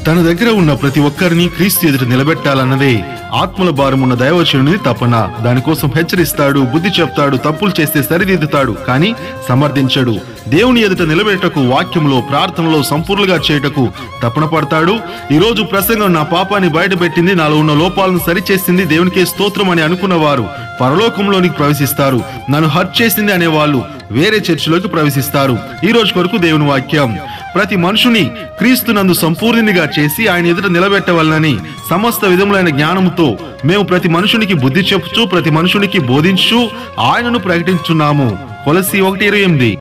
తన దగ్గర ఉన్న ప్రతి ఒక్కరిని క్రీస్తు ఎదుట నిలబెట్టాలన్నదే ఆత్మల భారం ఉన్న దైవచనుని తపన దానికోసం హెచ్చరిస్తాడు బుద్ధి చెప్తాడు తప్పులు చేస్తే సరిదిద్దుతాడు కానీ సమర్థించడు దేవుని ఎదుట నిలబెట్టకు వాక్యంలో ప్రార్థనలో సంపూర్ణంగా చేయుటకు తపన పడతాడు ఈ రోజు ప్రసంగం నా పాపాన్ని బయటపెట్టింది నాలో ఉన్న లోపాలను సరిచేసింది దేవునికే స్తోత్రం అని అనుకున్న వారు పరలోకంలోనికి ప్రవేశిస్తారు నన్ను హర్ట్ చేసింది అనే వాళ్ళు వేరే చర్చిలోకి ప్రవేశిస్తారు ఈ రోజు కొరకు దేవుని వాక్యం ప్రతి మనుషుని క్రీస్తునందు సంపూర్ణినిగా చేసి ఆయన ఎదుట నిలబెట్టవలనని సమస్త విధములైన జ్ఞానముతో మేము ప్రతి మనుషునికి బుద్ధి చెప్పుచు ప్రతి మనుషునికి బోధించు ఆయనను ప్రకటించున్నాము కొలసి ఒకటి ఇరవై ఎనిమిది